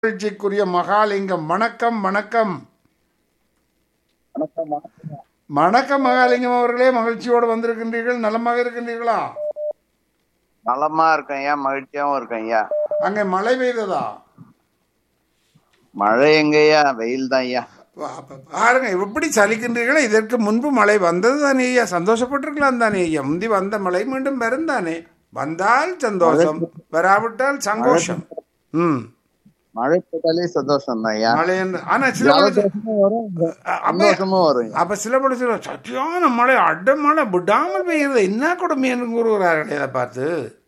மகிழ்ச்சிக்குரிய மகாலிங்கம் வணக்கம் வணக்கம் வணக்கம் வணக்கம் வணக்கம் மகாலிங்கம் அவர்களே மகிழ்ச்சியோடு வந்திருக்கின்றீர்கள் நலமாக இருக்கின்றீர்களா நலமா இருக்கேன் ஐயா மகிழ்ச்சியாவும் இருக்கேன் ஐயா அங்கே மழை பெய்ததா மழை எங்கய்யா வெயில் தான் ஐயா பா- பா- பாருங்க எப்படி சலிக்கின்றீர்களோ இதற்கு முன்பு மழை வந்தது தானே ஐயா சந்தோஷப்பட்டிருக்கலாம் தானே ஐயா முந்தி வந்த மழை மீண்டும் வரும் தானே வந்தால் சந்தோஷம் வராவிட்டால் சங்கோஷம் ம் மழை போட்டாலே சந்தோஷம் தான் ஐயா மழை என்று ஆனா சில பொழுது ஜலதோஷமும் வரும் அப்ப சந்தோஷமும் வரும் ஐயா. அப்ப சில பொழுது சொல்லுவாங்க, சத்தியான மழை அட மழை விடாமல் பெய்யுறது என்ன கொடுமை என்று கூறுகிறார்கள் இதை பார்த்து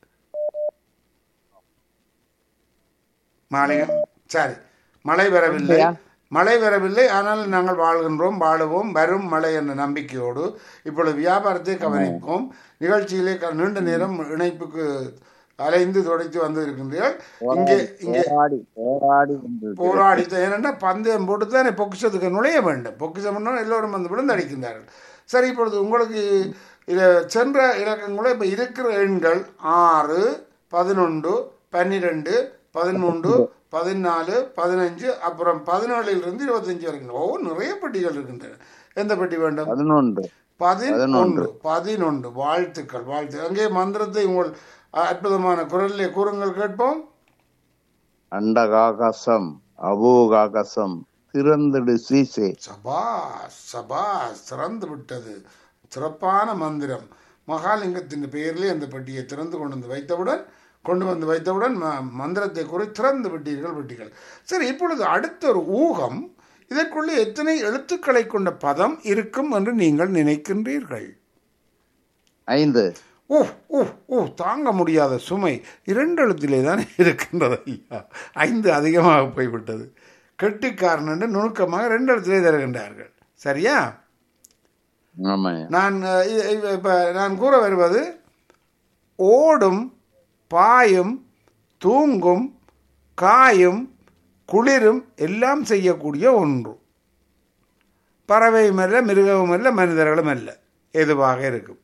மாளிகம் சரி மழை வரவில்லை அப்படியா? மழை வரவில்லை ஆனால் நாங்கள் வாழ்கின்றோம் வாழுவோம் வரும் மழை என்ற நம்பிக்கையோடு இப்பொழுது வியாபாரத்தை கவனிப்போம் நிகழ்ச்சியிலே க- நீண்ட நேரம் இணைப்புக்கு அலைந்து துடைத்து வந்து இருக்கின்றீர்கள் இங்கே இங்கே போராடி போராடி கொண்டிருக்கிறேன். போராடி ஏனென்னா பந்தயம் போட்டு தான் பொக்கிஷத்துக்கு நுழைய வேண்டும் பொக்கிஷம்னா எல்லோரும் வந்து விழுந்தடிக்கின்றார்கள் சரி இப்பொழுது உங்களுக்கு இதில் சென்ற இலக்கங்கள இப்போ இருக்கிற எண்கள் ஆறு பதினொன்று பன்னிரெண்டு பதிமூன்று பதினாலு பதினஞ்சு அப்புறம் பதினேழுலேருந்து இருபத்தஞ்சு வரைக்கும் ஓ நிறைய பெட்டிகள் இருக்கின்றன எந்த பெட்டி வேண்டும் பதினொன்று பதினொன்று பதினொன்று வாழ்த்துக்கள் வாழ்த்து அங்கே மந்திரத்தை உங்கள் அற்புதமான குரலிலே கூறுங்கள் கேட்போம் அண்டகாகசம் அபூகாகசம் திறந்திடு சீசே சபாஸ் சபாஸ் திறந்து விட்டது சிறப்பான மந்திரம் மகாலிங்கத்தின் பெயரிலே அந்த பெட்டியை திறந்து கொண்டு வந்து வைத்தவுடன் கொண்டு வந்து வைத்தவுடன் ம- மந்திரத்தை கூறி திறந்து விட்டீர்கள் விட்டீர்கள் சரி இப்பொழுது அடுத்த ஒரு ஊகம் இதற்குள்ளே எத்தனை எழுத்துக்களை கொண்ட பதம் இருக்கும் என்று நீங்கள் நினைக்கின்றீர்கள் ஐந்து ஓ ஓ ஓ தாங்க முடியாத சுமை இரண்டு எழுத்திலே தானே இருக்கின்றது ஐயா ஐந்து அதிகமாக போய்விட்டது கெட்டிக்காரன் என்று நுணுக்கமாக ரெண்டு எழுத்திலே தருகின்றார்கள் சரியா ஆமா ஐயா நான் அஹ், இ- இ- இப்ப நான் கூற வருவது ஓடும் பாயும் தூங்கும் காயும் குளிரும் எல்லாம் செய்யக்கூடிய ஒன்று பறவையும் அல்ல மிருகமும் அல்ல மனிதர்களும் அல்ல எதுவாக இருக்கும்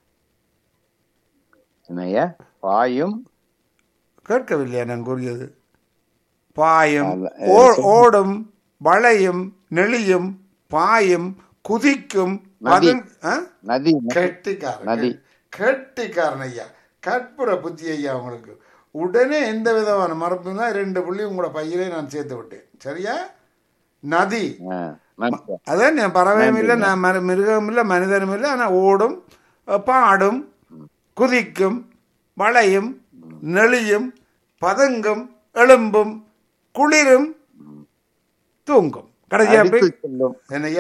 என்னய்யா பாயும் கேட்கவில்லையா நான் கூறியது பாயும் அது, ஓ- ஓடும் வளையும் நெளியும் பாயும் குதிக்கும் நதி. பதுங்- ஆ? நதி கெட்டிக்காரன் நதி. கெட்டிக்காரன் ஐயா கற்புற புத்தி ஐயா உங்களுக்கு உடனே எந்த விதமான மரப்புனா ரெண்டு புள்ளி உங்களோட பையிலே நான் சேர்த்து விட்டேன் சரியா நதி ஆ, நதி. அதான் நான் பறவையும் இல்லை நான் மர மிருகமும் இல்லை மனிதனும் இல்லை ஆனால் ஓடும் அஹ், பாடும் குதிக்கும் வளையும் நெளியும் பதுங்கும் எலும்பும் குளிரும் தூங்கும் கடைசியா போய் அடித்து செல்லும் என்னையா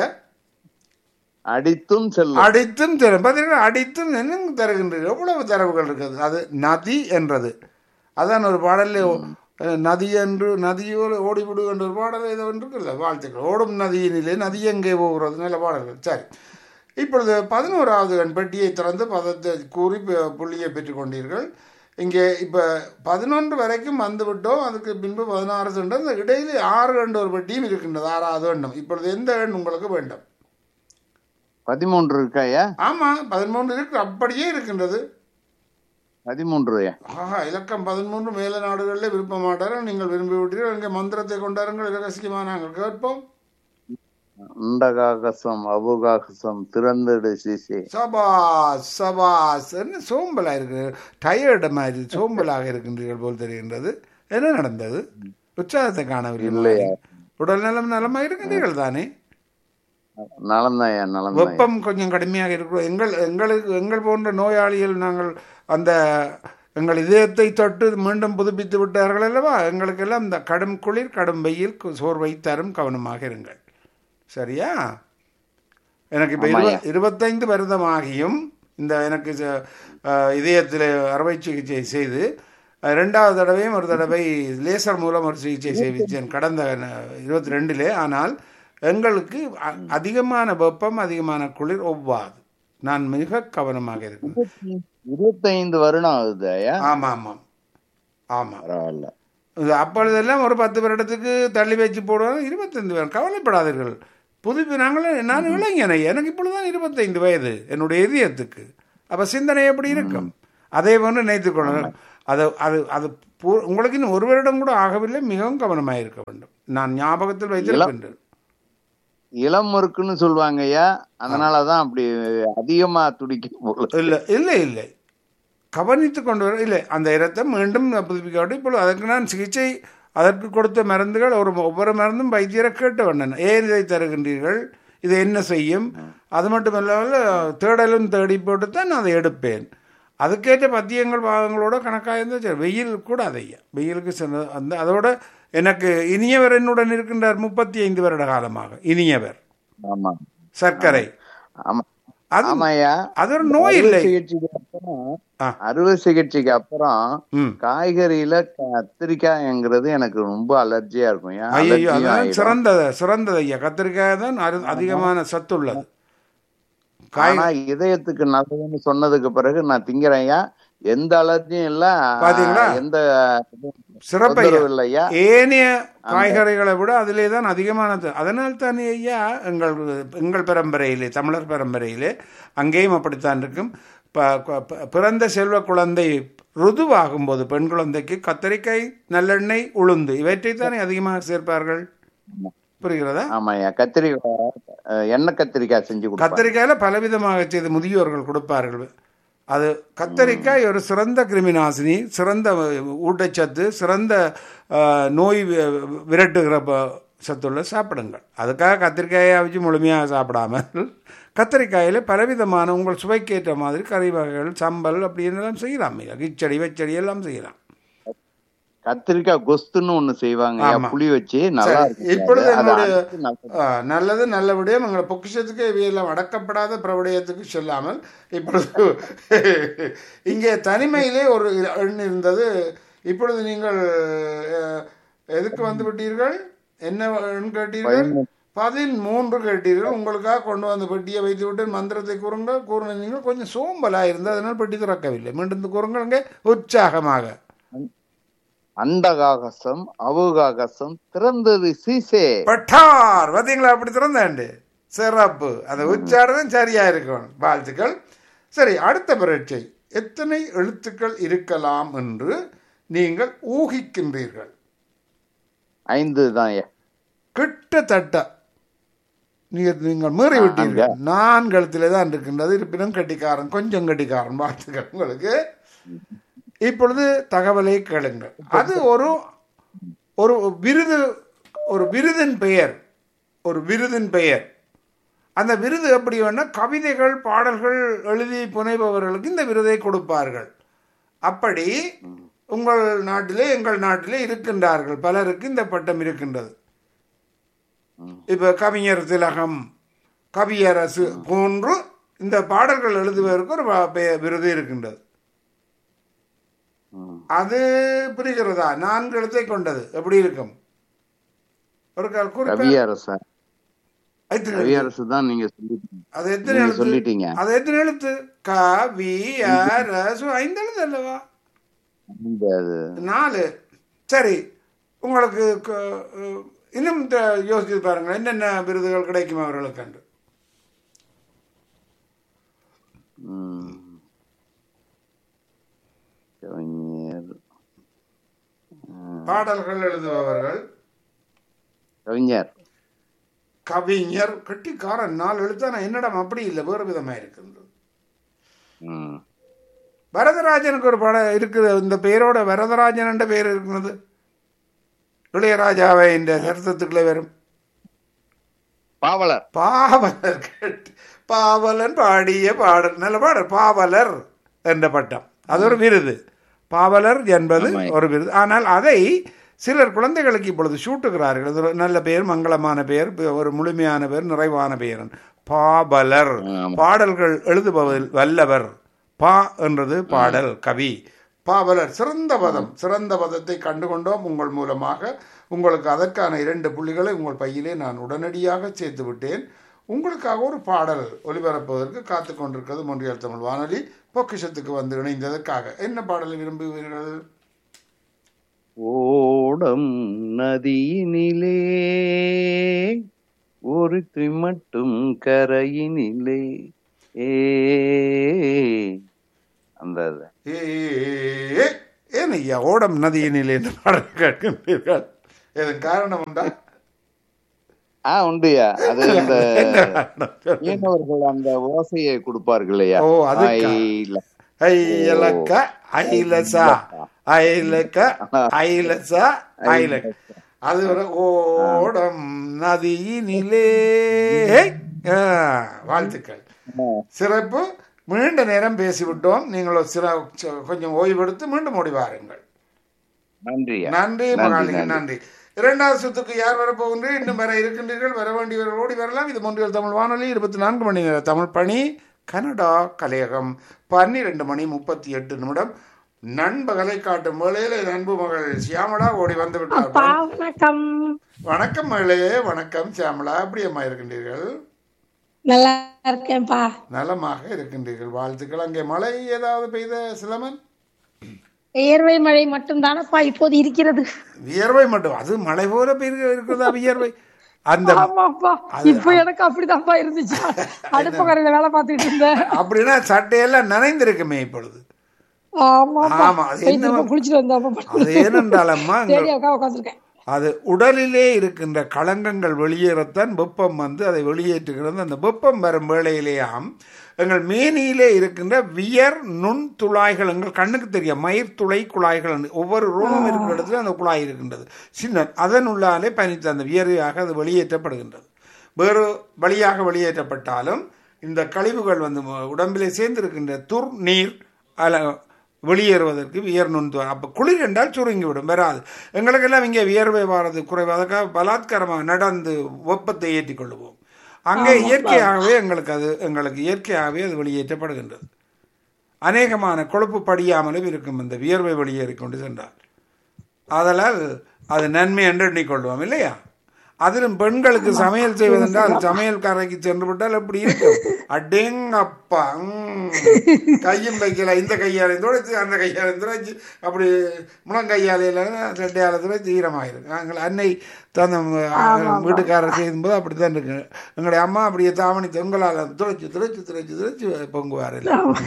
அடித்தும் செல்லும் அடித்தும் தரும் பார்த்தீங்கன்னா அடித்தும் என்னங்க தருகின்றது எவ்வளவு தரவுகள் இருக்குது அது நதி என்றது அதான் ஒரு பாடல்ல அஹ், நதி என்று நதியோடு ஓடிவிடு என்ற ஒரு பாடல் ஏதோ ஒன்று இருக்குல்ல வாழ்த்துக்கள் ஓடும் நதியினிலே நதி எங்கே போகிறது நல்ல பாடல்கள் சரி இப்பொழுது பதினோராவது எண் பெட்டியை திறந்து பதத்தை கூறி பு- புள்ளியை பெற்றுக்கொண்டீர்கள் இங்கே இப்போ பதினொன்று வரைக்கும் வந்து விட்டோம் அதுக்கு பின்பு பதினாறு சென்று அந்த இடையில ஆறு என்ற ஒரு பெட்டியும் இருக்கின்றது ஆறாவது எண்ணம் இப்பொழுது எந்த எண் உங்களுக்கு வேண்டும் பதிமூன்று இருக்காயா ஆமா பதிமூன்று இருக்கு அப்படியே இருக்கின்றது பதிமூன்று ஐயா ஆஹா இலக்கம் பதிமூன்று மேல நாடுகளில் விரும்ப மாட்டார்கள் நீங்கள் விரும்பி விட்டீர்கள் இங்கே மந்திரத்தை கொண்டாருங்கள் ரகசியமா நாங்கள் கேட்போம் அண்டகாகசம் அபுகாகசம் திறந்திடு சீசே சபாஸ் சபாஸ் என்ன சோம்பலா இருக்கு டயர்டு மாதிரி சோம்பலாக இருக்கின்றீர்கள் போல் தெரிகின்றது என்ன நடந்தது உற்சாகத்தை காணவில்லை இல்லையா. உடல் நலம் நலமா இருக்கின்றீர்கள் தானே நலந்தாயா நலந்தாயா வெப்பம் கொஞ்சம் கடுமையாக இருக்கிறோம் எங்கள் எங்களுக்கு எங்கள் போன்ற நோயாளிகள் நாங்கள் அந்த எங்கள் இதயத்தை தொட்டு மீண்டும் புதுப்பித்து விட்டார்கள் அல்லவா எங்களுக்கெல்லாம் இந்த கடும் குளிர் கடும் வெயில் கு- சோர்வை தரும் கவனமாக இருங்கள் சரியா எனக்கு இப்போ ஆமாய்யா. இருபத் இருபத்தைந்து வருடமாகியும் இந்த எனக்கு ச- அஹ், இதயத்தில் அறுவை சிகிச்சை செய்து அஹ், ரெண்டாவது தடவையும் ஒரு தடவை லேசர் மூலம் ஒரு சிகிச்சை செய்விச்சேன் கடந்த இருபத்தி ரெண்டிலே ஆனால் எங்களுக்கு அ- அதிகமான வெப்பம் அதிகமான குளிர் ஒவ்வாது நான் மிக கவனமாக இருக்கேன் இருபத்தைந்து வருடம் ஆகுது ஐயா ஆமாம் ஆமாம் ஆமாம் பரவாயில்ல இது அப்பொழுதெல்லாம் ஒரு பத்து வருடத்துக்கு தள்ளி வச்சு போடுவாங்க இருபத்தைந்து வயது கவலைப்படாதீர்கள் புதுப்பி நாங்களும் நான் இளைஞனை எனக்கு இப்பொழுதுதான் இருபத்தைந்து வயது என்னுடைய இதயத்துக்கு அப்ப சிந்தனை எப்படி இருக்கும் அதே போன்று நினைத்துக் கொள்ளுங்கள் அது அது அது பூ- உங்களுக்கு இன்னும் ஒரு வருடம் கூட ஆகவில்லை மிகவும் கவனமாக இருக்க வேண்டும் நான் ஞாபகத்தில் வைத்திருக்கின்றேன் இளம் முறுக்குன்னு சொல்லுவாங்க ஐயா அதனாலதான் அப்படி அதிகமா துடிக்க போல இல்லை இல்லை இல்லை கவனித்து கொண்டு வர இல்லை அந்த இடத்தை மீண்டும் புதுப்பிக்க வேண்டும் இப்பொழுது அதற்கு நான் சிகிச்சை அதற்கு கொடுத்த மருந்துகள் ஒரு ஒவ்வொரு மருந்தும் வைத்தியரை கேட்டு வந்தேன் ஏன் இதை தருகின்றீர்கள் இது என்ன செய்யும் அது மட்டுமல்லாமல் தேடலும் தேடி போட்டு தான் நான் அதை எடுப்பேன் அதுக்கேற்ற பத்தியங்கள் பாகங்களோட கணக்காக இருந்தால் சரி வெயில் கூட அதையா வெயிலுக்கு சென்ற அந்த அதோட எனக்கு இனியவர் என்னுடன் இருக்கின்றார் முப்பத்தி ஐந்து வருட காலமாக இனியவர் ஆமா சர்க்கரை ஆமா அது ஆமாய்யா அது ஒரு நோய் இல்லை சிகிச்சைக்கு அப்புறம் ஆ. அறுவை சிகிச்சைக்கு அப்புறம் ம் காய்கறியில கத்திரிக்காய்ங்கிறது எனக்கு ரொம்ப அலர்ஜியா இருக்கும் ஏன் ஐயோ அலர்ஜியும் அதான் ஆயிடும். சிறந்தது சிறந்தது ஐயா கத்திரிக்காய் தான் அரு- அதிகமான சத்து உள்ளது காய் ஆனா இதயத்துக்கு நல்லதுன்னு சொன்னதுக்கு பிறகு நான் திங்கிறேன் ஐயா எந்த அலர்ஜியும் இல்ல பாத்தீங்களா? எந்த சிறப்பு ஐயா தொந்தரவும் இல்லை ஐயா ஏனைய காய்கறிகளை விட அதிலே தான் அதிகமானது அதனால் தானே ஐயா எங்கள் எங்கள் பரம்பரையிலே தமிழர் பரம்பரையிலே அங்கேயும் அப்படித்தான் இருக்கும் ப- ப- ப- பிறந்த செல்வ குழந்தை ருதுவாகும்போது பெண் குழந்தைக்கு கத்தரிக்காய் நல்லெண்ணெய் உளுந்து இவற்றை தானே அதிகமாக சேர்ப்பார்கள் புரிகிறதா ஆமாய்யா கத்திரிக்காய் அஹ், எண்ணெய் கத்திரிக்காய் செஞ்சு கொடுப்பேன் கத்தரிக்காயில பலவிதமாக செய்து முதியோர்கள் கொடுப்பார்கள் அது கத்தரிக்காய் ஒரு சிறந்த கிருமிநாசினி சிறந்த ஊட்டச்சத்து சிறந்த அஹ், நோய் வி- விரட்டுகிற ப- சத்துள்ள சாப்பிடுங்கள் அதுக்காக கத்திரிக்காயை வச்சு முழுமையாக சாப்பிடாமல் கத்தரிக்காயில் பலவிதமான உங்கள் சுவைக்கேற்ற மாதிரி கறி வகைகள் சம்பல் அப்படின்னு எல்லாம் செய்யலாம் ஐயா. கிச்சடி வெச்சடி எல்லாம் செய்யலாம் கத்திரிக்காய் கொஸ்துன்னு ஒண்ணு செய்வாங்க ஐயா, ஆமா. புளி வச்சு நல்லா சரி, இருக்கும் இப்பொழுது அது என்னுடைய அரைச்சு நல்லா- ஆ, நல்லது நல்லபடியாக எங்களை பொக்கிஷத்துக்கு இவையெல்லாம் அடக்கப்படாத பிரபடியத்துக்கு செல்லாமல் இப்பொழுது இங்கே தனிமையிலே ஒரு எண் இருந்தது இப்பொழுது நீங்கள் அஹ், எதுக்கு வந்து விட்டீர்கள் என்ன எண் கேட்டீர்கள் பதிமூன்று கேட்டீர்கள் உங்களுக்காக கொண்டு வந்து பெட்டியை வைத்து விட்டு மந்திரத்தை கூறுங்கள் கூறினீங்க கொஞ்சம் சோம்பலாக இருந்தது அதனால் பெட்டி திறக்கவில்லை மீண்டும் கூறுங்கள் உற்சாகமாக அண்டகாகசம் அவுகாகசம் திறந்தது சீசே பட்டார் பார்த்தீங்களா அப்படி திறந்தாண்டு சிறப்பு அந்த உச்சாரணம் சரியா இருக்கணும் வாழ்த்துக்கள் சரி அடுத்த பரீட்சை எத்தனை எழுத்துக்கள் இருக்கலாம் என்று நீங்கள் ஊகிக்கின்றீர்கள் ஐந்து தான் ஐயா. கிட்டத்தட்ட நீங்கள் நீங்கள் மீறி விட்டீர்கள் நான்கு எழுத்திலே தான் இருக்கின்றது இருப்பினும் கட்டிக்காரன் கொஞ்சம் கட்டிக்காரன் வாழ்த்துக்கள் உங்களுக்கு இப்பொழுது தகவலை கேளுங்கள் அது ஒரு ஒரு விருது ஒரு விருதின் பெயர் ஒரு விருதின் பெயர் அந்த விருது எப்படி வேணா கவிதைகள் பாடல்கள் எழுதி புனைபவர்களுக்கு இந்த விருதை கொடுப்பார்கள் அப்படி உங்கள் நாட்டிலே எங்கள் நாட்டிலே இருக்கின்றார்கள் பலருக்கு இந்த பட்டம் இருக்கின்றது ம். இப்ப கவிஞர் திலகம் கவியரசு போன்று இந்த பாடல்கள் எழுதுவதற்கு ஒரு வ- பெ- விருது இருக்கின்றது ம். அது புரிகிறதா நான்கு எழுத்தை கொண்டது எப்படி இருக்கும் ஒரு கால் குறிப்பா கவியரசன் எத்தனை எழுத்து? கவியரசு தான் நீங்க சொல்லிட்டீங்க அது எத்தனை நீங்க எழுத்து சொல்லிட்டீங்க அது எத்தனை எழுத்து க வி ரசு ஐந்து எழுத்து அல்லவா இந்த அது நாலு சரி உங்களுக்கு க- அஹ், இன்னும் த- யோசிச்சு பாருங்க என்னென்ன விருதுகள் கிடைக்கும் அவர்களுக்கு என்று ம். கவிஞர் பாடல்கள் எழுதுபவர்கள் கவிஞர் கவிஞர் கட்டிக்காரன் நாலு எழுத்தான என்னிடம் அப்படி இல்லை வேறு விதமாக இருக்கின்றது ம். வரதராஜனுக்கு ஒரு படம் இருக்குது இந்த பெயரோட வரதராஜன் என்ற பெயர் இருக்கிறது இளையராஜாவை இந்த சரித்திரத்துக்குள்ளே வரும் பாவலர் பாவலர் கேட்டு பாவலன் பாடிய பாடல் நல்ல பாடல் பாவலர் என்ற பட்டம் அது ஒரு விருது பாவலர் என்பது ஆமா. ஒரு விருது ஆனால் அதை சிலர் குழந்தைகளுக்கு இப்பொழுது சூட்டுகிறார்கள் அது ஒரு நல்ல பெயர் மங்களமான பெயர் ஒரு முழுமையான பெயர் நிறைவான பெயர் பாவலர் ஆமா. பாடல்கள் எழுதுபவதில் வல்லவர் பா என்றது பாடல் கவி பாவலர் சிறந்த பதம் சிறந்த பதத்தை கண்டுகொண்டோம் உங்கள் மூலமாக உங்களுக்கு அதற்கான இரண்டு புள்ளிகளை உங்கள் பையிலே நான் உடனடியாக சேர்த்து விட்டேன் உங்களுக்காக ஒரு பாடல் ஒலிபரப்புவதற்கு காத்து கொண்டிருக்கிறது மொன்றியல் தமிழ் வானொலி பொக்கிஷத்துக்கு வந்து இணைந்ததற்காக என்ன பாடலை விரும்புவீர்கள் ஓடம் நதியினிலே ஒருத்தி மட்டும் கரையினிலே ஏ அந்த இது. ஏ ஏன் ஐயா ஓடம் நதியினில் என்று பாடல் கேட்கின்றீர்கள் இதன் காரணம் உண்டா ஆ உண்டுயா அது இந்த என்ன காரணம் சொல்லுங்க. மீனவர்கள் அந்த ஓசையை கொடுப்பார்கள் ஐயா ஓ, அதுக்கா? ஐல. ஐலக்க ஐலசா ஐலக்க ஐலசா ஐலக் அது ஒரு ஓடம் நதியினிலே ஆ, வாழ்த்துக்கள் சிறப்பு நீண்ட நேரம் பேசிவிட்டோம் நீங்கள் ஒரு சில கொஞ்சம் ஓய்வெடுத்து மீண்டும் ஓடி வாருங்கள் நன்றியா நன்றி நன்றி, மகாலிங்க நன்றி. நன்றி இரண்டாவது சுத்துக்கு யார் வர போகின்றீர்கள் இன்னும் வர இருக்கின்றீர்கள் வர வேண்டியவர்கள் ஓடி வரலாம் இது மொன்றியல் தமிழ் வானொலி இருபத்தி நான்கு மணி நேர தமிழ் பணி கனடா கலையகம் பன்னிரெண்டு மணி முப்பத்தி எட்டு நிமிடம் நண்பகலை காட்டும் வேளையில் என் அன்பு மகள் சியாமலா ஓடி வந்து அப்பா விட்டார்கள் வணக்கம் வணக்கம் மகளே வணக்கம் சியாமலா எப்படி அம்மா இருக்கின்றீர்கள் நல்லா இருக்கேன்ப்பா நலமாக இருக்கின்றீர்கள் வாழ்த்துக்கள் அங்கே மழை ஏதாவது பெய்த சிலமன் வியர்வை மழை மட்டும் தானப்பா இப்போது இருக்கிறது வியர்வை மட்டும் அது மழை போல பெய்து இருக்கிறதா வியர்வை அந்த ஆமாப்பா இப்ப எனக்கு அப்படிதான்ப்பா இருந்துச்சு அடுப்பு கரையில வேலை பார்த்துட்டு இருந்தேன் அப்படின்னா சட்டையெல்லாம் நனைந்திருக்குமே இப்பொழுது ஆமாப்பா ஆமா அது போய் என்ன திரும்ப குளிச்சுட்டு வந்தப்ப அது ஏனென்றாலம்மா இங்க சரி உட்கா உட்காந்துருக்கேன் அது உடலிலே இருக்கின்ற களங்கங்கள் வெளியேறத்தான் வெப்பம் வந்து அதை வெளியேற்றுகிறது அந்த வெப்பம் வரும் வேளையிலேயாம் எங்கள் மேனியிலே இருக்கின்ற வியர் நுண் துளாய்கள் எங்கள் கண்ணுக்கு தெரியும் மயிர் துளை குழாய்கள் என்று. ஒவ்வொரு ரோமம் இருக்கிற இடத்துல அந்த குழாய் இருக்கின்றது சின்ன அதன் உள்ளாலே பயணித்த அந்த வியர்வையாக அது வெளியேற்றப்படுகின்றது வேறு வழியாக வெளியேற்றப்பட்டாலும் இந்த கழிவுகள் வந்து உடம்பிலே சேர்ந்திருக்கின்ற துர் நீர் அல வெளியேறுவதற்கு வியர் நுண்து அப்போ குளிர் என்றால் சுருங்கிவிடும் வராது எங்களுக்கெல்லாம் இங்கே வியர்வை வாரது குறைவு அதுக்காக பலாத்காரமாக நடந்து வெப்பத்தை ஏற்றிக் கொள்ளுவோம் அங்கே இயற்கையாகவே எங்களுக்கு அது எங்களுக்கு இயற்கையாகவே அது வெளியேற்றப்படுகின்றது அநேகமான கொழுப்பு படியாமலும் இருக்கும் இந்த வியர்வை வெளியேறிக் கொண்டு சென்றால் அதனால் அது நன்மை என்று எண்ணிக்கொள்வோம் இல்லையா அதிலும் பெண்களுக்கு சமையல் செய்வதென்றால் சமையல்காரைக்கு சென்று விட்டால் எப்படி இருக்கும் அடேங்கப்பா ம். கையும் வைக்கல இந்த கையாலையும் துடைச்சு அந்த கையாலையும் துடைச்சு அப்படி முழங்கையாலையில ரெண்டையால துடைச்சு ஈரமாயிருக்கு நாங்கள் அன்னை தந்த வீட்டுக்காரர் செய்யும்போது அப்படித்தான் இருக்கு எங்களுடைய அம்மா அப்படியே தாவணி தொங்கலால் துடைச்சு துடைச்சு துடைச்சு துடைச்சு பொங்குவார்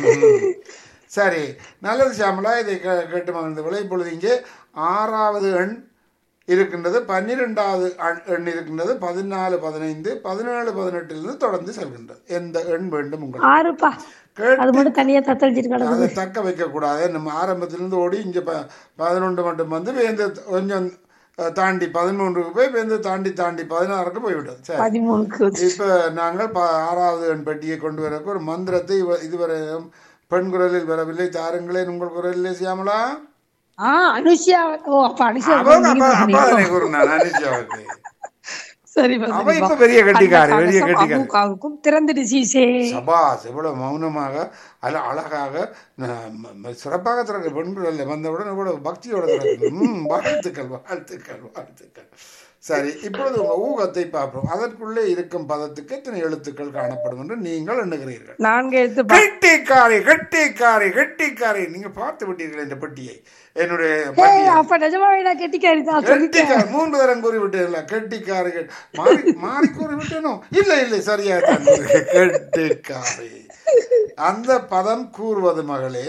சரி நல்லது சியாமலா இதை கே- கேட்டு மகிழ்ந்த விலை இப்பொழுது இங்கே ஆறாவது எண் இருக்கின்றது பன்னிரெண்டாவது அண்- எண் இருக்கின்றது பதினாலு பதினைந்து பதினேழு பதினெட்டிலிருந்து தொடர்ந்து செல்கின்றது எந்த எண் வேண்டும் உங்களுக்கு ஆறுப்பா கேட்டு அது மட்டும் தனியா தத்தளிச்சிட்டு கிடக்குது அதை தக்க வைக்கக்கூடாது நம்ம ஆரம்பத்திலிருந்து ஓடி இங்கே ப பதினொன்று மட்டும் வந்து வேந்து கொஞ்சம் அஹ், தாண்டி பதிமூன்றுக்கு போய் வேந்து தாண்டி தாண்டி பதினாறுக்கு போய்விட்டது சரி பதிமூணுக்கு இப்போ நாங்கள் ப ஆறாவது எண் பெட்டியை கொண்டு வரக்கு ஒரு மந்திரத்தை இவ- இதுவரை பெண் குரலில் வரவில்லை தாருங்களேன் உங்கள் குரலிலே சியாமலா ஆ அனுஷியா ஓ அப்ப அனுஷியா அவங்க நீங்க அப்பா அப்பா சொன்னீங்க. அதனை கூறினான் அனுஷாவுக்கு சரிப்பா அவ சரிப்பா. இப்ப பெரிய கட்டிக்காரி அந்த பெரிய கலசம் கட்டிக்காரி அபூக்காவுக்கும் திறந்துடு சீசே சபாஸ் எவ்வளவு மௌனமாக அல்ல அழகாக ந- ம- ம- சிறப்பாக திறக்க பெண்கள் வந்தவுடன் இவ்வளவு பக்தியோட திறக்கு ம் வாழ்த்துக்கள் வாழ்த்துக்கள் வாழ்த்துக்கள் சரி இப்பொழுது உங்க ஊகத்தை பார்ப்போம் அதற்குள்ளே இருக்கும் பதத்துக்கு எத்தனை எழுத்துக்கள் காணப்படும் என்று நீங்கள் எண்ணுகிறீர்கள் நான்கு எழுத்து கெட்டிக்காரி கெட்டிக்காரி கெட்டிக்காரி நீங்க பார்த்து விட்டீர்கள் இந்த பெட்டியை என்னுடைய ஏய், பட்டியை அப்ப நிஜமாவே நான் கெட்டிக்காரி தான் சொல்லிட்டேன் கெட்டிக்காரி மூன்று தரம் கூறி விட்டேன்ல கெட்டிக்காரிகள் மாறி மாறி கூறி விட்டேனோ இல்லை இல்லை சரியா தான் கூறி- கெட்டிக்காரி அந்த பதம் கூறுவது மகளே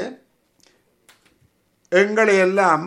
எங்களை எல்லாம்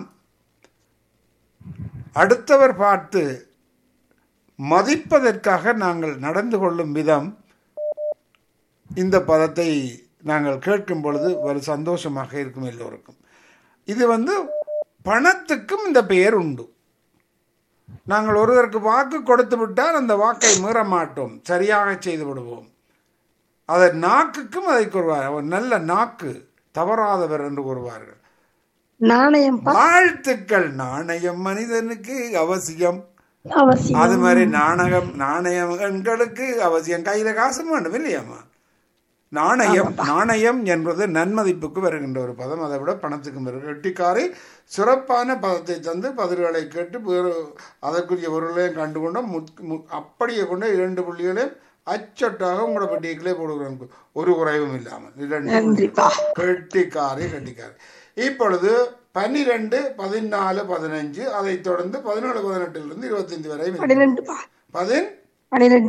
அடுத்தவர் பார்த்து மதிப்பதற்காக நாங்கள் நடந்து கொள்ளும் விதம் இந்த பதத்தை நாங்கள் கேட்கும் பொழுது ஒரு சந்தோஷமாக இருக்கும் எல்லோருக்கும் இது வந்து பணத்துக்கும் இந்த பெயர் உண்டு நாங்கள் ஒருவருக்கு வாக்கு கொடுத்து விட்டால் அந்த வாக்கை மீற மாட்டோம் சரியாக செய்து விடுவோம் அதை நாக்குக்கும் அதை கூறுவார் அவர் நல்ல நாக்கு தவறாதவர் என்று கூறுவார்கள் நாணயம் வாழ்த்துக்கள் நாணயம் மனிதனுக்கு அவசியம் அவசியம் அது மாதிரி நாணயம் நாணயம் எங்களுக்கு அவசியம் கையில காசு வேண்டும் இல்லையாம்மா நாணயம் நாணயம் என்பது நன்மதிப்புக்கு வருகின்ற ஒரு பதம் அதை விட பணத்துக்கும் வருகிற எட்டிக்காரை சிறப்பான பதத்தை தந்து பதில்களை கேட்டு வேறு அதற்குரிய பொருளையும் கண்டுகொண்டோம் முத்- மு- அப்படியே கொண்டு இரண்டு புள்ளிகளையும் அச்சட்டாக உங்களோட பட்டியலே போடுகிறோம் ஒரு குறைவும் இல்லாமல் இரண்டு நன்றிப்பா கெட்டிக்காரி கெட்டிக்காரி இப்பொழுது பன்னிரெண்டு பதினாலு பதினஞ்சு அதைத் தொடர்ந்து பதினேழு பதினெட்டிலிருந்து இருபத்தைந்து வரை பன்னிரெண்டுப்பா பதின் பன்னிரெண்டு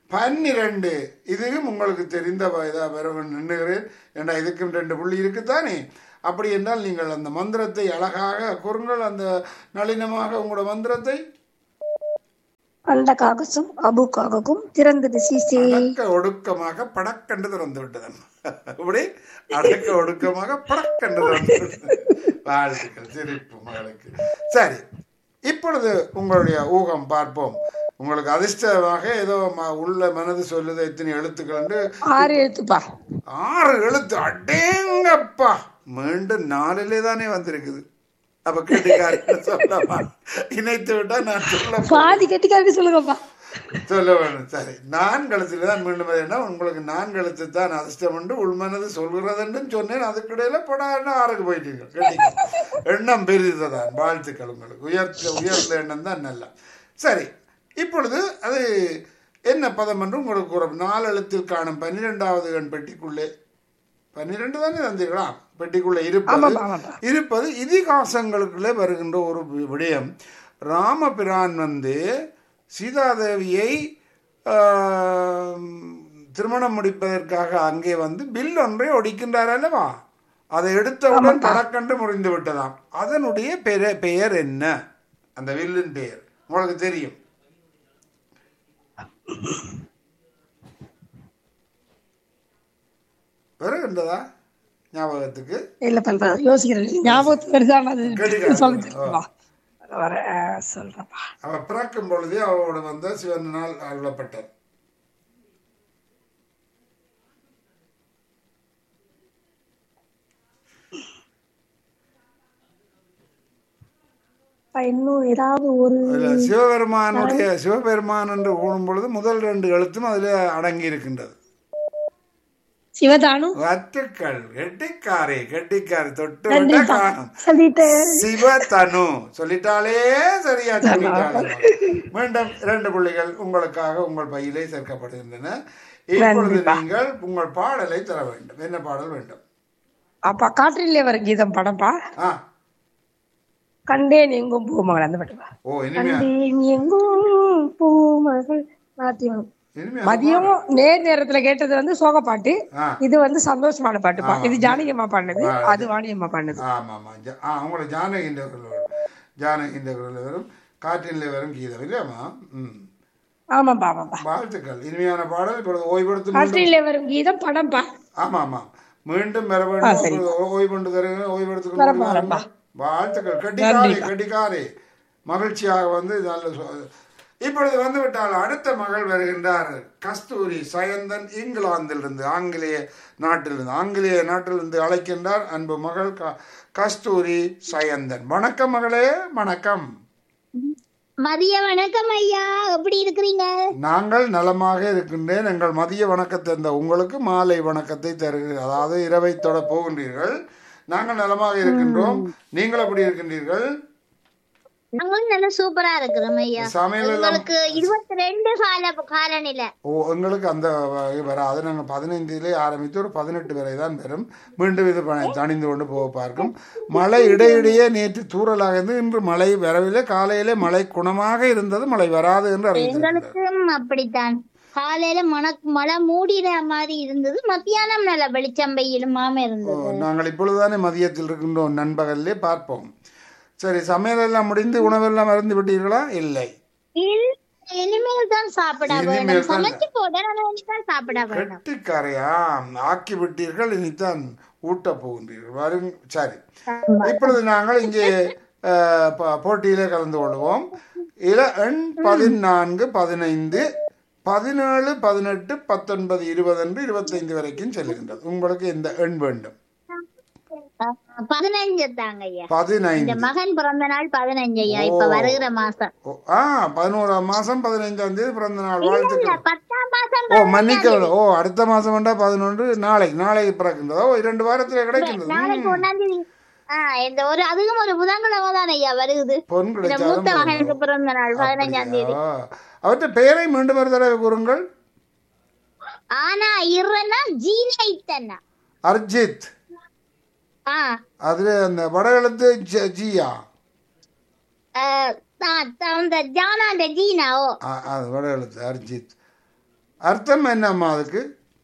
பன்னிரண்டு இதுவும் உங்களுக்கு தெரிந்த இதாக வர நின்றுகிறேன் ஏன்னா இதுக்கும் ரெண்டு புள்ளி இருக்குத்தானே அப்படி என்றால் நீங்கள் அந்த மந்திரத்தை அழகாக கூறுங்கள் அந்த நளினமாக உங்களோட மந்திரத்தை அந்த காகசும் அபு காகக்கும் திறந்தது சீசே அடக்க ஒடுக்கமாக படக்கண்டு திறந்து விட்டதன் அப்படி அடக்க ஒடுக்கமாக படக்கண்டு திறந்து விட்டது வாழ்த்துக்கள் சிரிப்பு மகளுக்கு சரி இப்பொழுது உங்களுடைய ஊகம் பார்ப்போம் உங்களுக்கு அதிர்ஷ்டமாக ஏதோ ம- உள்ள மனது சொல்லுது எத்தனை எழுத்துக்கள் என்று ஆறு எழுத்துப்பா ஆறு எழுத்து அடேங்கப்பா மீண்டும் நாலிலே தானே வந்திருக்குது அப்ப கெட்டிக்காரன் சொல்லமா இணைத்து விட்டா நான் சொல்ல பாதி கட்டிக்காரடி சொல்லுங்கப்பா சொல்ல வேணும் சரி நான் கழுத்துல தான் மீண்டும் என்ன உங்களுக்கு நான் கழுத்து தான் அதிர்ஷ்டம் உண்டு உள்மனது சொல்கிறதுன்னு சொன்னேன் அதுக்கிடையில படான்னு ஆறுக்கு போயிட்டீங்க கேட்டீங்க. எண்ணம் பெரிதுதான் வாழ்த்துக்கள் உங்களுக்கு உயர்த்த உயர்ந்த எண்ணம் தான் நல்லா சரி இப்பொழுது அது என்ன பதம் என்று உங்களுக்கு கூற நாலு எழுத்தில் காணும் பன்னிரெண்டாவது எண் பெட்டிக்குள்ளே பன்னிரெண்டு தானே தந்தீர்களா பெட்டிக்குள்ளே இருப்பது ஆமாப்பா ஆமாப்பா இருப்பது இதிகாசங்களுக்குள்ளே வருகின்ற ஒரு வி- விடயம் ராமபிரான் வந்து சீதாதேவியை ஆம், திருமணம் முடிப்பதற்காக அங்கே வந்து பில் ஒன்றை ஒடிக்கின்றார் அல்லவா அதை எடுத்தவுடன் கடக்கண்டு முறிந்து விட்டதாம் அதனுடைய பெர பெயர் என்ன அந்த வில்லின் பெயர் உங்களுக்கு தெரியும் வருகின்றதா ஞாபகத்துக்கு இல்ல பல்பா யோசிக்கிறேன் ஞாபகத்துக்கு வருதான் அது கெட்டிக்காரன். சொல்ல தெரியுமா வர சொல்றப்பா அவ பிறக்கும் பொழுதே அவளோட வந்த சிவனால் அருளப்பட்டார் அப்பா, இன்னும் ஏதாவது ஒரு அதுல சிவபெருமானுடைய சிவபெருமான் என்று கூறும் பொழுது முதல் ரெண்டு எழுத்தும் அதில் அடங்கி இருக்கின்றது சிவதானு வத்துக்கள் கெட்டிக்காரி கெட்டிக்காரி தொட்டு விட்ட நன்றிப்பா காணும் சொல்லிட்டேன் சிவதனு சொல்லிட்டாலே சரியா சொல்லிட்டாலே மீண்டும் இரண்டு புள்ளிகள் உங்களுக்காக உங்கள் பையிலே சேர்க்கப்படுகின்றன இப்பொழுது நீங்கள் உங்கள் பாடலை தர வேண்டும் என்ன பாடல் வேண்டும் அப்பா காற்றிலே வர கீதம் படம்பா ஆ கண்டேன் எங்கும் பூமகள் அந்த பாட்டுப்பா ஓ இனிமையா கண்டேன் எங்கும் பூமகள் நாட்டியம் இனிமையா மதியம் நேர் நேரத்துல கேட்டது வந்து சோக பாட்டு ஆ. இது வந்து சந்தோஷமான பாட்டுப்பா இது ஜானகியம்மா பாடினது அது வாணியம்மா பாடினது ஆமா ஆமா ஜ- ஆ உங்களை ஜானகின்ற குரல் வரும் ஜானகின்ற குரல் வரும் காற்றினிலே வரும் கீதம் இல்லையாம்மா ம் ஆமாப்பா ஆமாப்பா வாழ்த்துக்கள் இனிமையான பாடல் இப்பொழுது ஓய்வெடுத்து மீண்டும் காற்றிலே வரும் கீதம் படம்பா ஆமா ஆமா மீண்டும் வர வேண்டும் இப்பொழுது ஓய்வெண்டு தருங்க ஓய்வெடுத்து கொண்டு வாருங்கள். வாழ்த்துக்கள் கட்டிக்காரே கட்டிக்காரே மகிழ்ச்சியாக வந்து நல்ல சொ- இப்பொழுது வந்து விட்டால் அடுத்த மகள் வருகின்றார் கஸ்தூரி சயந்தன் இங்கிலாந்திலிருந்து ஆங்கிலேய நாட்டிலிருந்து ஆங்கிலேய நாட்டிலிருந்து அழைக்கின்றார் அன்பு மகள் க- கஸ்தூரி சயந்தன் வணக்கம் மகளே வணக்கம் மதிய வணக்கம் ஐயா எப்படி இருக்கிறீங்க நாங்கள் நலமாக இருக்கின்றேன் எங்கள் மதிய வணக்கத்தை இந்த உங்களுக்கு மாலை வணக்கத்தை தருகிறேன் அதாவது இரவை தொட போகின்றீர்கள் நாங்கள் நலமாக இருக்கின்றோம் நீங்கள் எப்படி இருக்கின்றீர்கள் நாங்களும் நல்லா சூப்பரா இருக்கிறோம் ஐயா சமையல் எல்லாம் உங்களுக்கு இருபத்தி ரெண்டு கால காலநிலை ஓ எங்களுக்கு அந்த வகை வராது நாங்கள் பதினைந்திலே ஆரம்பித்து ஒரு பதினெட்டு வரை தான் வரும் மீண்டும் இது ப- தணிந்து கொண்டு போக பார்க்கும் மழை இடையிடையே நேற்று தூறலாக இருந்து இன்று மழை வரவில்லை காலையிலே மழை குணமாக இருந்தது மழை வராது என்று அறிவித்திருக்கிறார் எங்களுக்கும் அப்படித்தான் காலையில மன மழை மூடிற மாதிரி இருந்தது மத்தியானம் நல்ல வெளிச்சம் வெயிலுமாம ஓ, இருந்தது நாங்கள் இப்பொழுதுதானே மதியத்தில் இருக்கின்றோம் நண்பகல்லே பார்ப்போம் சரி சமையல் எல்லாம் முடிந்து உணவெல்லாம் அருந்து விட்டீர்களா இல்லை இல்ல, இனிமேல் தான் சாப்பிட இனிமேல் வேணும் தான். சமைச்சு போட ஆனா இனிதான் சாப்பிட வேணும் கெட்டிக்காரையா ஆக்கி விட்டீர்கள் இனித்தான் ஊட்டப் போகின்றீர்கள் வரும் சரி இப்பொழுது நாங்கள் இங்கே அஹ், ப- போட்டியிலே கலந்து கொள்வோம் இல எண் பதினான்கு பதினைந்து பதினேழு பதினெட்டு பத்தொன்பது இருபது என்று இருபத்தைந்து வரைக்கும் செல்லுகின்றது உங்களுக்கு எந்த எண் வேண்டும் அஹ், பதினஞ்சு தாங்க ஐயா இந்த பதினைந்து மகன் பிறந்த நாள் பதினஞ்சு ஐயா இப்ப ஓ. வருகிற மாசம் ஓ, ஆ பதினோராம் மாசம் பதினைந்தாம் தேதி பிறந்த நாள் இல்ல வாழ்த்துக்கள் பத்தாம் மாசம் ஓ மன்னிக்கவில்லை ஓ அடுத்த மாசம் வேண்டா பதினொன்று நாளைக்கு நாளைக்கு பிறக்கின்றதோ ஓ, இரண்டு வாரத்தில் கிடைக்கின்றது நாளைக்கு ம். ஒன்னாம் தேதி ஆஹ் இந்த ஒரு அதுவும் ஒரு புதன்கிழமை தான் ஐயா வருது பொன் இந்த கிடைச்சாலும் மூத்த மகனுக்கு போதும். பிறந்த நாள் பதினஞ்சாம் தேதி அப்படியா? அவற்றை பெயரை மீண்டும் ஒரு தடவை கூறுங்கள் ஆனா இருன்னா ஜீனைத்தன்னா அர்ஜித் ஆஹ் அதுல அந்த வடகெழுத்து ஜ- ஜியா ஆஹ் தான் தான் அந்த ஜானா அந்த ஜீனா ஓ ஆ, அது வடகெழுத்து அர்ஜித் அர்த்தம் என்னம்மா அதுக்கு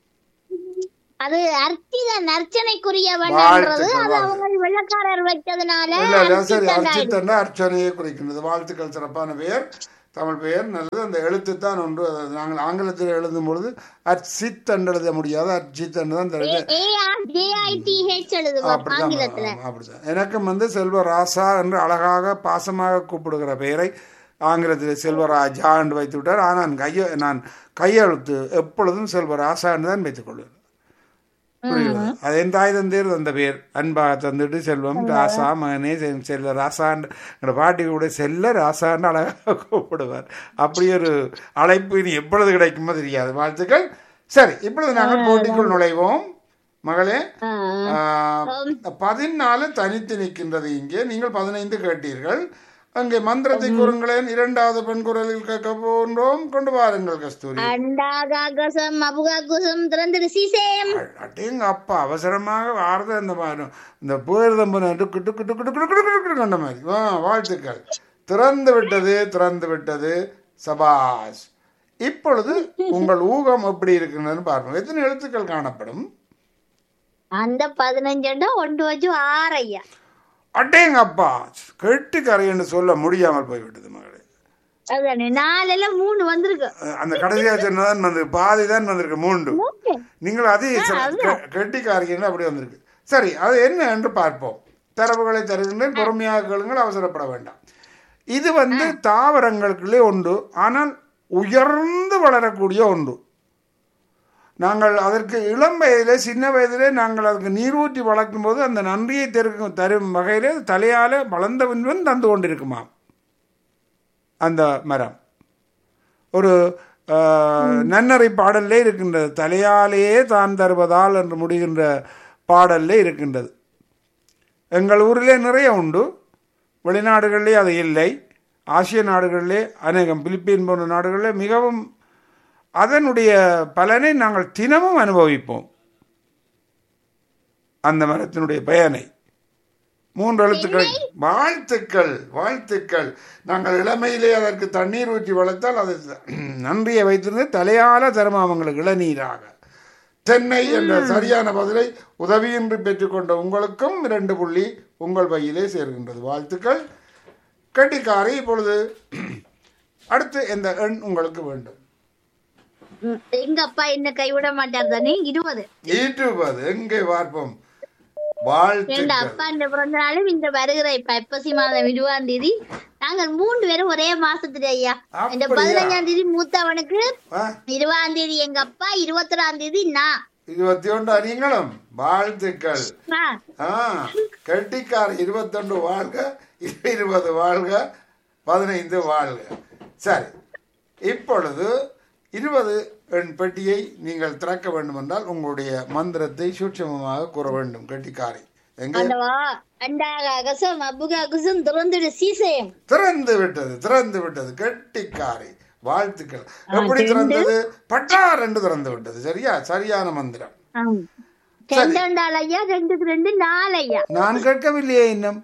அது அர்ச்சிதன் அர்ச்சனைக்குரியவன்ன்றது வாழ்த்துக்கள், அது அவங்க வெள்ளக்காரர் வச்சதுனால இல்ல இல்ல சரி அர்ச்சிதன் அர்ச்சித்தன்னா அர்ச்சனையை குறிக்கின்றது வாழ்த்துக்கள் சிறப்பான பெயர் தமிழ் பெயர் நல்லது அந்த எழுத்து தான் ஒன்று அது நாங்கள் ஆங்கிலத்தில் எழுதும் பொழுது அர்ச்சித் என்று எழுத முடியாது அர்ச்சித் என்று தான் தெரியுது ஏஐடிஹெச் எழுதுவோம் அப்படிதான் ஆங்கிலத்துல ஆமா, அப்படிதான் எனக்கும் வந்து செல்வராசா என்று அழகாக பாசமாக கூப்பிடுகிற பெயரை ஆங்கிலத்தில் செல்வராஜா என்று வைத்து விட்டார் ஆனால் கைய நான் கையெழுத்து எப்பொழுதும் செல்வராசா என்று தான் வைத்துக் கொள்வேன் புரிகிறது அது என் தாய் தந்தேர் தந்த பேர் அன்பாக தந்துட்டு செல்வம் ராசா மகனே செ- செல்ல ராசான்னு என்னோட பாட்டி கூட செல்ல ராசான்னு அழகாக கூப்பிடுவார் அப்படி ஒரு அழைப்பு இனி எப்பொழுது கிடைக்குமோ தெரியாது வாழ்த்துக்கள் சரி இப்பொழுது நாங்கள் போட்டிக்குள் நுழைவோம் மகளே ஆஹ், பதினாலு தனித்து நிற்கின்றது இங்கே நீங்கள் பதினைந்து கேட்டீர்கள் அங்கே மந்திரத்தை கூறுங்களேன் இரண்டாவது பெண் குரலில் கேட்க போன்றோம் கொண்டு வாருங்கள் கஸ்தூரி அண்டாகாகசம் அபுகாகுசம் திறந்துடு சீசேம் அட்டேங்க அப்பா அவசரமாக வாரத அந்த மாதிரி இந்த புயர்தம்பு டுக்கு டுக்கு டுக்கு டுக்கு டுக்கு டுக்கு டுக்கு கண்ட மாதிரி ஆ வாழ்த்துக்கள் திறந்து விட்டது திறந்து விட்டது சபாஷ் இப்பொழுது உங்கள் ஊகம் எப்படி இருக்குன்னு பார்ப்போம் எத்தனை எழுத்துக்கள் காணப்படும் அந்த பதினஞ்சண்டா ஒன்று வச்சு ஆறையா அட்டேங்க அப்பா கெட்டு கரைன்னு சொல்ல முடியாமல் போய்விட்டது மகளே அதானே நாலுல மூணு வந்திருக்கு அஹ் அந்த கடைசியாக சொன்னதான் வந்து பாதி தான் வந்திருக்கு மூன்று நீங்கள் அதே கெட்டிக்காரின்னு அப்படி வந்திருக்கு சரி அது என்ன என்று பார்ப்போம் தரவுகளை தருகின்றேன் பொறுமையாக கேளுங்கள் அவசரப்பட வேண்டாம் இது வந்து தாவரங்களுக்குள்ளே உண்டு ஆனால் உயர்ந்து வளரக்கூடிய ஒன்று நாங்கள் அதற்கு இளம் வயதிலே சின்ன வயதிலே நாங்கள் அதுக்கு நீர் ஊற்றி வளர்க்கும் போது அந்த நன்றியை தெருக்கும் தரும் வகையிலே தலையால வளர்ந்த பின்பும் தந்து கொண்டிருக்குமாம் அந்த மரம் ஒரு ஆஹ், நன்னறை பாடல்லே இருக்கின்றது தலையாலேயே தான் தருவதால் என்று முடிகின்ற பாடல்லே இருக்கின்றது எங்கள் ஊரிலே நிறைய உண்டு வெளிநாடுகளிலே அது இல்லை ஆசிய நாடுகளிலே அநேகம் பிலிப்பீன் போன்ற நாடுகளிலே மிகவும் அதனுடைய பலனை நாங்கள் தினமும் அனுபவிப்போம் அந்த மரத்தினுடைய பயனை மூன்று எழுத்துக்கள் வாழ்த்துக்கள் வாழ்த்துக்கள் நாங்கள் இளமையிலே அதற்கு தண்ணீர் ஊற்றி வளர்த்தால் அது நன்றியை வைத்திருந்து தலையால தருமாமங்களுக்கு இளநீராக தென்னை என்ற சரியான பதிலை உதவியின்றி பெற்றுக்கொண்ட உங்களுக்கும் இரண்டு புள்ளி உங்கள் பையிலே சேர்கின்றது வாழ்த்துக்கள் கட்டிக்காரி இப்பொழுது அடுத்து எந்த எண் உங்களுக்கு வேண்டும் ம், எங்க அப்பா என்ன கைவிட மாட்டார் தானே இருபது ஈட்டுவது எங்கே பார்ப்போம் எங்க வாழ்த்துக்கள் அப்பா இந்த பிறந்த நாளும் இந்த வருகிற இப்ப ஐப்பசி மாதம் இருபதாம் தேதி நாங்கள் மூன்று பேரும் ஒரே மாசத்துல ஐயா இந்த அப்படியா? பதினஞ்சாம் தேதி மூத்தவனுக்கு ஆ, இருபதாம் தேதி எங்க அப்பா இருபத்தொராம் தேதி நான் இருபத்தி ஒன்று நீங்களும் வாழ்த்துக்கள் ஆ, ஆ கட்டிக்கார் இருபத்தொன்று வாழ்க இருபது வாழ்க பதினைந்து வாழ்க சரி இப்பொழுது இருபது எண் பெட்டியை நீங்கள் திறக்க வேண்டும் என்றால் உங்களுடைய மந்திரத்தை சூட்சமமாக கூற வேண்டும் கட்டிக்காரை எங்கே ஆண்டவா அண்டாகாகசம் அபுகாகசம் திறந்துடு சீசையம் திறந்து விட்டது திறந்து விட்டது கட்டிக்காரை வாழ்த்துக்கள் எப்படி திறந்தது பட்டார் என்று திறந்து விட்டது சரியா சரியான மந்திரம் ரெண்டாண்டாள் ஐயா ரெண்டுக்கு ரெண்டு நாலு ஐயா நான் கேட்கவில்லையே இன்னும்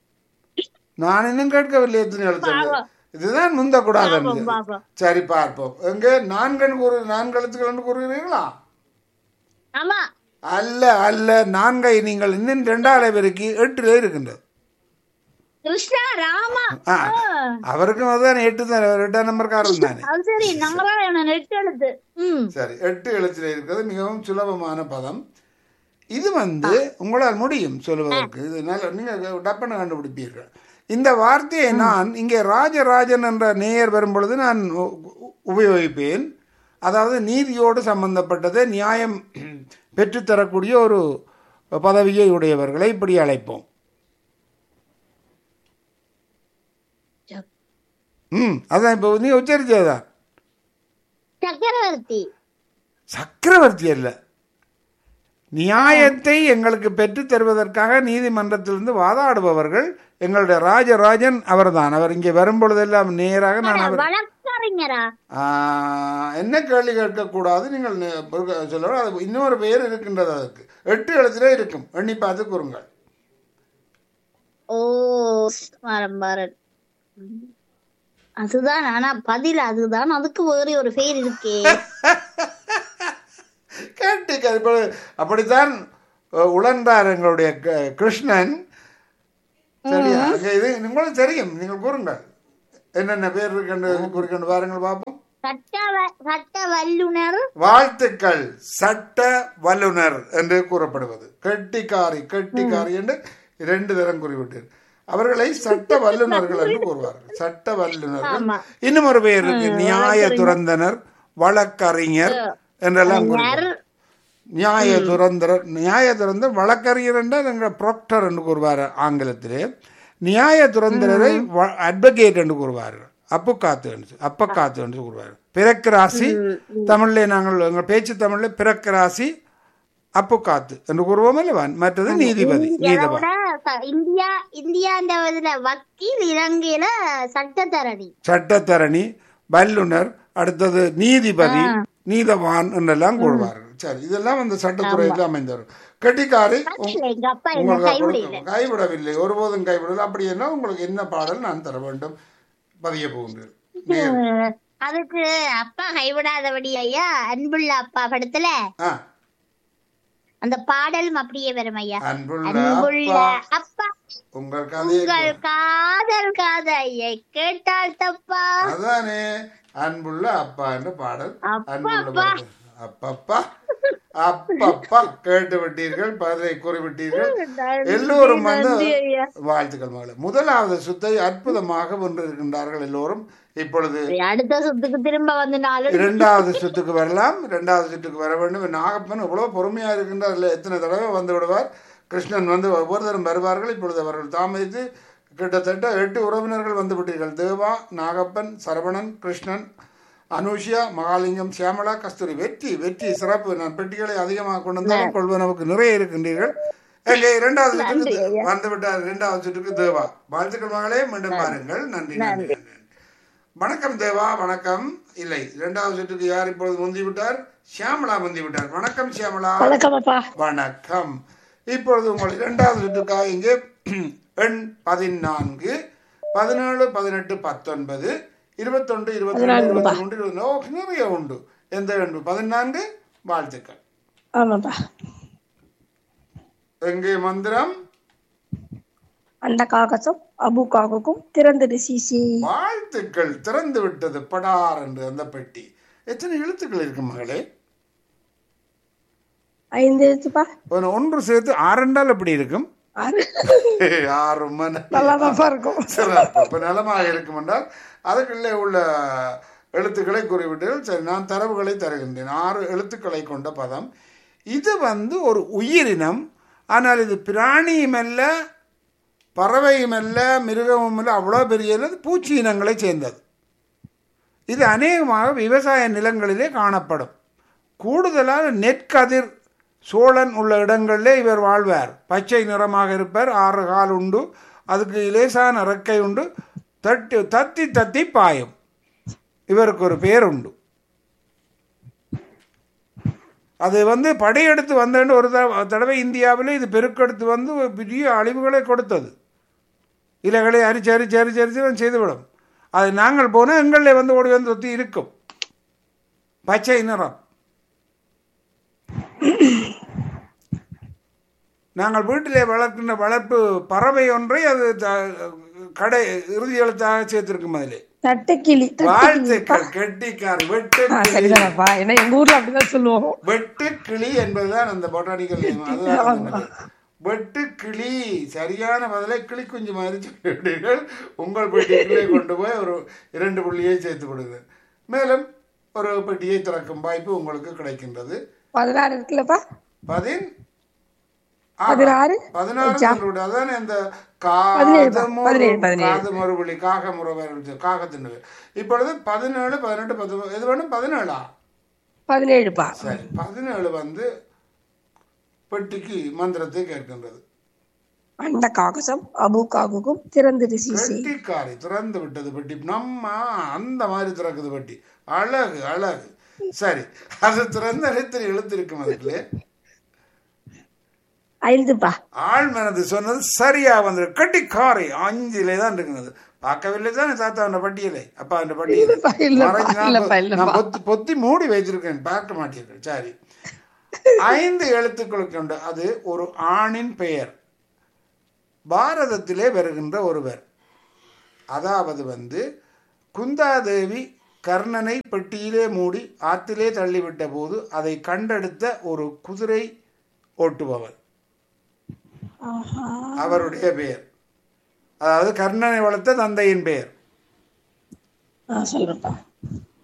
நான் இன்னும் கேட்கவில்லை எத்தனை எழுத்துக்கள் இதுதான் முந்தக்கூடாது என்று. பாப்போம். சரி பார்ப்போம் எங்கே நான்கண் கூறு நான்கு எழுத்துக்கள் என்று கூறுகிறீர்களா ஆமா அல்ல அல்ல நான்கை நீங்கள் இன்னும் ரெண்டாலை பெருக்கி எட்டுல இருக்கின்றது கிருஷ்ணா ராமா ஆ, அவருக்கும் அதுதான் எட்டு தான் அவர் எட்டாம் நம்பர்காரன் தானே அது சரி நாராயண நெட் எழுத்து ம் சரி எட்டு எழுத்தில் இருக்கிறது மிகவும் சுலபமான பதம் இது வந்து உங்களால் முடியும் சொல்லுவதற்கு இது நல்ல நீங்கள் டப்புன்னு கண்டுபிடிப்பீர்கள் இந்த வார்த்தையை நான் இங்கே ராஜராஜன் என்ற நேயர் வரும்பொழுது நான் உ- உ- உபயோகிப்பேன் அதாவது நீதியோடு சம்பந்தப்பட்டது நியாயம் பெற்றுத்தரக்கூடிய ஒரு பதவியை உடையவர்களை இப்படி அழைப்போம் ம் அதான் இப்போ நீ உச்சரிச்சதுதான் சக்கரவர்த்தி சக்கரவர்த்தி அல்ல நியாயத்தை எங்களுக்கு பெற்றுத் தருவதற்காக நீதிமன்றத்திலிருந்து வாதாடுபவர்கள் எங்களுடைய ராஜராஜன் அவர்தான் அவர் இங்கே வரும்பொழுதெல்லாம் நேராக நான் அவர் வழக்கறிஞரா ஆ, என்ன கேள்வி கேட்கக்கூடாது நீங்கள் நே- பொறுக்க- சொல்லணும் அது இன்னொரு பெயர் இருக்கின்றது அதற்கு எட்டு எழுத்துல இருக்கும் எண்ணி பார்த்து கூறுங்கள் ஓ மரம்பரன் அதுதான் ஆனா பதில் அதுதான் அதுக்கு வேறு ஒரு பேர் இருக்கே சரி இப்போ அப்படித்தான் அஹ், உழன்றார் எங்களுடைய க- கிருஷ்ணன் சரியா அங்க இது உங்களுக்கு தெரியும் நீங்கள் கூறுங்கள் என்னென்ன பேர் இருக்குன்னு குறிக்கொண்டு பாருங்கள் பார்ப்போம் சட்ட வ- சட்ட வல்லுனர் வாழ்த்துக்கள் சட்ட வல்லுனர் என்று கூறப்படுவது கெட்டிக்காரி கெட்டிக்காரி என்று இரண்டு தரம் குறிப்பிட்டார் அவர்களை சட்ட வல்லுநர்கள் என்று கூறுவார்கள் சட்ட வல்லுநர்கள் இன்னும் ஒரு பெயர் இருக்கு நியாய துறந்தனர் வழக்கறிஞர் என்றெல்லாம் கூறுவார்கள் நியாய துரந்தரர் நியாய துரந்தர் வழக்கறிஞர் என்றால் எங்கள் ப்ரொக்டர் என்று கூறுவார் ஆங்கிலத்திலே நியாய துரந்தரரை அட்வொகேட் என்று கூறுவார்கள் அப்புக்காத்து என்று அப்பக்காத்து என்று கூறுவார் பிறக்கராசி தமிழிலே நாங்கள் எங்கள் பேச்சு தமிழில் பிறக்கராசி அப்புக்காத்து என்று கூறுவோம் அல்லவா மற்றது நீதிபதி நீதிபதி இதோட ச- இந்தியா இந்தியா இந்த இதுல வக்கீல் இலங்கையில சட்டத்தரணி சட்டத்தரணி வல்லுனர் அடுத்தது நீதிபதி நீதவான் என்றெல்லாம் கூறுவார்கள் சரி இதெல்லாம் அந்த சட்டத்துறையில் அமைந்தவர் கெட்டிக்காரி உங்க- எங்க அப்பா என்ன உங்களுக்கு கைவிடல கொடுக்க- கைவிடவில்லை ஒருபோதும் கைவிடவில்லை அப்படி என்ன உங்களுக்கு என்ன பாடல் நான் தர வேண்டும் பதிய போகின்றேன் நேர். அதுக்கு அப்பா கைவிடாதபடி ஐயா அன்புள்ள அப்பா படத்துல ஆ, அந்த பாடலும் அப்படியே வரும் ஐயா அன்புள்ள அன்புள்ள அப்பா அப்பா உங்கள் கதையை உங்கள் காதல் காதையை கேட்டால் தப்பா அதானே அன்புள்ள அப்பா என்ற பாடல் அப்பா, அன்புள்ள அப்பா. பாடல். அப்பப்பா அப்பப்பா கேட்டு விட்டீர்கள் பதிலை கூறிவிட்டீர்கள் எல்லோரும் வந்து நன்றி ஐயா. வாழ்த்துக்கள் மகளே முதலாவது சுத்தை அற்புதமாக வென்றிருக்கின்றார்கள் எல்லோரும் இப்பொழுது அடுத்த சுத்துக்கு திரும்ப வந்து நாலு இரண்டாவது சுற்றுக்கு வரலாம் இரண்டாவது சுற்றுக்கு வர வேண்டும் நாகப்பன் இவ்வளவு பொறுமையா இருக்கின்றார் இல்லை எத்தனை தடவை வந்து விடுவார் கிருஷ்ணன் வந்து ஒவ்வொரு தரம் வருவார்கள் இப்பொழுது அவர்கள் தாமதித்து கிட்டத்தட்ட எட்டு உறவினர்கள் வந்து விட்டீர்கள் தேவா நாகப்பன் சரவணன் கிருஷ்ணன் அனுஷியா மகாலிங்கம் சியாமலா கஸ்தூரி வெற்றி வெற்றி சிறப்பு நான் பெட்டிகளை அதிகமாக கொண்டு வந்தாலும் கொள்வனவுக்கு நிறைய இருக்கின்றீர்கள் எங்கே இரண்டாவது சுற்றுக்கு வந்து விட்டார் இரண்டாவது சுற்றுக்கு தேவா வாழ்த்துக்கள் மகளே மீண்டும் பாருங்கள் நன்றி நன்றி நன்றி வணக்கம் தேவா வணக்கம் இல்லை இரண்டாவது சுற்றுக்கு யார் இப்பொழுது முந்தி விட்டார் சியாமலா முந்தி விட்டார் வணக்கம் சியாமலா வணக்கம் அப்பா வணக்கம் இப்பொழுது உங்கள் இரண்டாவது சுற்றுக்காக இங்கே எண் பதினான்கு பதினேழு பதினெட்டு பத்தொன்பது இருபத்தொன்று இருபத்தி ரெண்டு இருபத்தி மூன்று இருபத்தி ஓ நிறைய உண்டு எந்த எண் பதினான்கு வாழ்த்துக்கள் ஆமாப்பா எங்கே மந்திரம் அந்த காகசம் அபு காகுக்கும் திறந்தது சிசி வாழ்த்துக்கள் திறந்து விட்டது படார் என்று அந்த பெட்டி எத்தனை எழுத்துக்கள் இருக்கு மகளே ஐந்து எழுத்துப்பா ஒரு ஒன்று சேர்த்து ஆறெண்டால் எப்படி இருக்கும் ஆறு ஆறு மணி நல்லாதான்ப்பா இருக்கும் சிறப்பு இப்ப நலமாக இருக்கும் என்றால் அதுக்குள்ளே உள்ள எழுத்துக்களை குறிப்பிட்டீர்கள் சரி நான் தரவுகளை தருகின்றேன் ஆறு எழுத்துக்களை கொண்ட பதம் இது வந்து ஒரு உயிரினம் ஆனால் இது பிராணியும் அல்ல பறவையும் அல்ல மிருகமும் அல்ல அவ்வளோ பெரிய இல்ல, இது பூச்சி இனங்களை சேர்ந்தது இது அநேகமாக விவசாய நிலங்களிலே காணப்படும் கூடுதலாக நெற்கதிர் சோழன் உள்ள இடங்களிலே இவர் வாழ்வார் பச்சை நிறமாக இருப்பார் ஆறு கால் உண்டு அதுக்கு லேசான ரெக்கை உண்டு தட்டி தத்தி தத்தி பாயும் இவருக்கு ஒரு பேர் உண்டு அது வந்து படையெடுத்து வந்தேன்னு ஒரு தடவை- தடவை இந்தியாவில் இது பெருக்கெடுத்து வந்து ஒரு பெரிய அழிவுகளை கொடுத்தது இலைகளை அரிச்சு அரிச்சு அரிச்சு அரிச்சு செய்துவிடும் அது நாங்கள் போனால் எங்களில் வந்து ஓடி வந்து ஒத்தி இருக்கும் பச்சை நிறம் நாங்கள் வீட்டிலே வளர்க்கின்ற வளர்ப்பு பறவை ஒன்றை அது த- கடை இறுதி எழுத்தாக சேர்த்திருக்கும் அதிலே தட்டுக்கிளி வாழ்த்துக்கள் கெட்டிக்கார் வெட்டு ஆ, கிளி சரிதானப்பா ஏன்னா எங்க ஊர்ல அப்படிதான் சொல்லுவோம் வெட்டு கிளி என்பதுதான் அந்த பொட்டானிக்கல் நேம் அதுதான் அந்த வெட்டு கிளி சரியான பதிலை கிளி குஞ்சு மாதிரி சொல்லிவிட்டீர்கள் உங்கள் பெட்டிக்குள்ளே கொண்டு போய் ஒரு இரண்டு புள்ளியை சேர்த்து கொடுங்க மேலும் ஒரு பெட்டியை திறக்கும் வாய்ப்பு உங்களுக்கு கிடைக்கின்றது பதினாறு இருக்குல்லப்பா பதின் பதினாறு பதினாறு சொல்லிவிடு. அதானே அந்த பதினேழு பா, காதமுறு- பதினேழு, பதினேழு. காதமுறுவிழி காகமுறவர் காகத்தின் இப்பொழுது பதினேழு பதினெட்டு பத்து எது வேணும் பதினேழா பதினேழுப்பா சரி பதினேழு வந்து பெட்டிக்கு மந்திரத்தை கேட்கின்றது அந்த காகசம் அபு காகுக்கும் திறந்தது சிசி பெட்டிக்காரி திறந்து விட்டது பெட்டி நம்ம அந்த மாதிரி திறக்குது பெட்டி அழகு அழகு சரி அது திறந்த எழுத்து எழுத்து இருக்கும் அதுக்குள்ளே ஐந்துப்பா ஆள் மனது சொன்னது சரியா வந்தது கட்டிக்காரி அஞ்சிலே தான் இருக்கிறது பார்க்கவில்லை தானே தாத்தா அந்த பட்டியலை அப்பா அந்த பட்டியலை இல்லப்பா, இல்லப்பா, மறைஞ்சு நான் இல்லப்பா, பொ- இல்லப்பா. நான் பொத்தி பொத்தி மூடி வைத்திருக்கேன் பார்க்க மாட்டீர்கள் சரி ஐந்து எழுத்துக்களுக்கு உண்டு அது ஒரு ஆணின் பெயர் பாரதத்திலே வருகின்ற ஒருவர் அதாவது வந்து குந்தாதேவி கர்ணனை பெட்டியிலே மூடி ஆற்றிலே தள்ளிவிட்ட போது அதை கண்டெடுத்த ஒரு குதிரை ஓட்டுபவர் ஆஹா. அவருடைய பெயர் அதாவது கர்ணனை வளர்த்த தந்தையின் பெயர் ஆ, சொல்றேன்ப்பா